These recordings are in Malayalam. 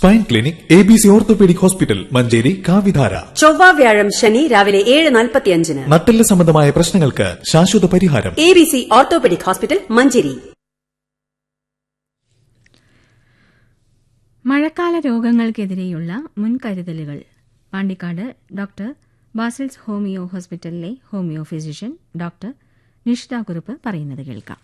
spine clinic A B C orthopaedic hospital Manjeri കാവിധാര ചൊവ്വ വ്യാഴം ശനി രാവിലെ ഏഴ് നാൽപ്പത്തിയഞ്ചിന് നട്ടെല്ല് സംബന്ധമായ പ്രശ്നങ്ങൾക്ക് ശാശ്വത പരിഹാരം A B C orthopaedic hospital Manjeri മഴക്കാല രോഗങ്ങൾക്കെതിരെയുള്ള മുൻകരുതലുകൾ പാണ്ടിക്കാട് ഡോക്ടർ ബാസിൽസ് ഹോമിയോ ഹോസ്പിറ്റലിലെ homeo physician doctor Nishitha Kurup പറയുന്നത് കേൾക്കാം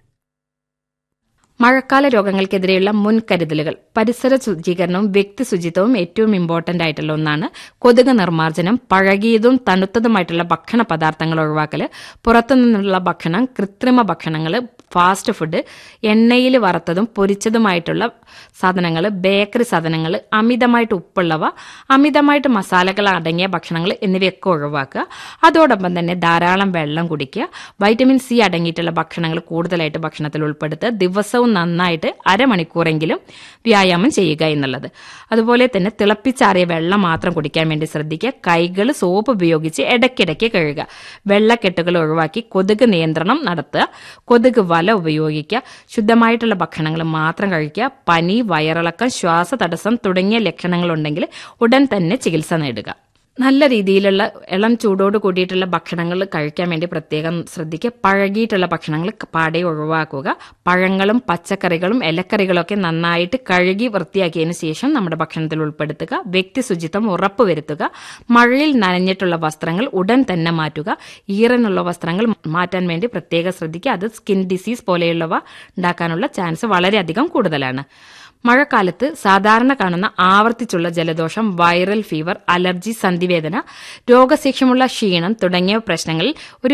മഴക്കാല രോഗങ്ങൾക്കെതിരെയുള്ള മുൻകരുതലുകൾ പരിസര ശുചീകരണവും വ്യക്തി ശുചിത്വവും ഏറ്റവും ഇമ്പോർട്ടന്റ് ആയിട്ടുള്ള ഒന്നാണ് കൊതുക് നിർമ്മാർജ്ജനം പഴകിയതും തണുത്തതുമായിട്ടുള്ള ഭക്ഷണ പദാർത്ഥങ്ങൾ ഒഴിവാക്കൽ പുറത്തുനിന്നുള്ള ഭക്ഷണം കൃത്രിമ ഭക്ഷണങ്ങൾ ഫാസ്റ്റ് ഫുഡ് എണ്ണയിൽ വറുത്തതും പൊരിച്ചതുമായിട്ടുള്ള സാധനങ്ങൾ ബേക്കറി സാധനങ്ങൾ അമിതമായിട്ട് ഉപ്പുള്ളവ അമിതമായിട്ട് മസാലകൾ അടങ്ങിയ ഭക്ഷണങ്ങൾ എന്നിവയൊക്കെ ഒഴിവാക്കുക അതോടൊപ്പം തന്നെ ധാരാളം വെള്ളം കുടിക്കുക വൈറ്റമിൻ സി അടങ്ങിയിട്ടുള്ള ഭക്ഷണങ്ങൾ കൂടുതലായിട്ട് ഭക്ഷണത്തിൽ ഉൾപ്പെടുത്തുക ദിവസവും നന്നായിട്ട് അരമണിക്കൂറെങ്കിലും വ്യായാമം ചെയ്യുക എന്നുള്ളത് അതുപോലെ തന്നെ തിളപ്പിച്ചാറിയ വെള്ളം മാത്രം കുടിക്കാൻ വേണ്ടി ശ്രദ്ധിക്കുക കൈകൾ സോപ്പ് ഉപയോഗിച്ച് ഇടയ്ക്കിടയ്ക്ക് കഴുകുക വെള്ളക്കെട്ടുകൾ ഒഴിവാക്കി കൊതുക് നിയന്ത്രണം നടത്തുക കൊതുക് വല ഉപയോഗിക്കുക ശുദ്ധമായിട്ടുള്ള ഭക്ഷണങ്ങൾ മാത്രം കഴിക്കുക പനി വയറിളക്കം ശ്വാസതടസ്സം തുടങ്ങിയ ലക്ഷണങ്ങളുണ്ടെങ്കിൽ ഉടൻ തന്നെ ചികിത്സ നേടുക നല്ല രീതിയിലുള്ള ഇളം ചൂടോട് കൂടിയിട്ടുള്ള ഭക്ഷണങ്ങൾ കഴിക്കാൻ വേണ്ടി പ്രത്യേകം ശ്രദ്ധിക്കുക പഴകിയിട്ടുള്ള ഭക്ഷണങ്ങൾ പാടെ ഒഴിവാക്കുക പഴങ്ങളും പച്ചക്കറികളും ഇലക്കറികളൊക്കെ നന്നായിട്ട് കഴുകി വൃത്തിയാക്കിയതിന് ശേഷം നമ്മുടെ ഭക്ഷണത്തിൽ ഉൾപ്പെടുത്തുക വ്യക്തി ശുചിത്വം ഉറപ്പുവരുത്തുക മഴയിൽ നനഞ്ഞിട്ടുള്ള വസ്ത്രങ്ങൾ ഉടൻ തന്നെ മാറ്റുക ഈറനുള്ള വസ്ത്രങ്ങൾ മാറ്റാൻ വേണ്ടി പ്രത്യേകം ശ്രദ്ധിക്കുക അത് സ്കിൻ ഡിസീസ് പോലെയുള്ളവ ഉണ്ടാക്കാനുള്ള ചാൻസ് വളരെയധികം കൂടുതലാണ് മഴക്കാലത്ത് സാധാരണ കാണുന്ന ആവർത്തിച്ചുള്ള ജലദോഷം വൈറൽ ഫീവർ അലർജി സന്ധിവേദന രോഗശേഷമുള്ള ക്ഷീണം തുടങ്ങിയ പ്രശ്നങ്ങളിൽ ഒരു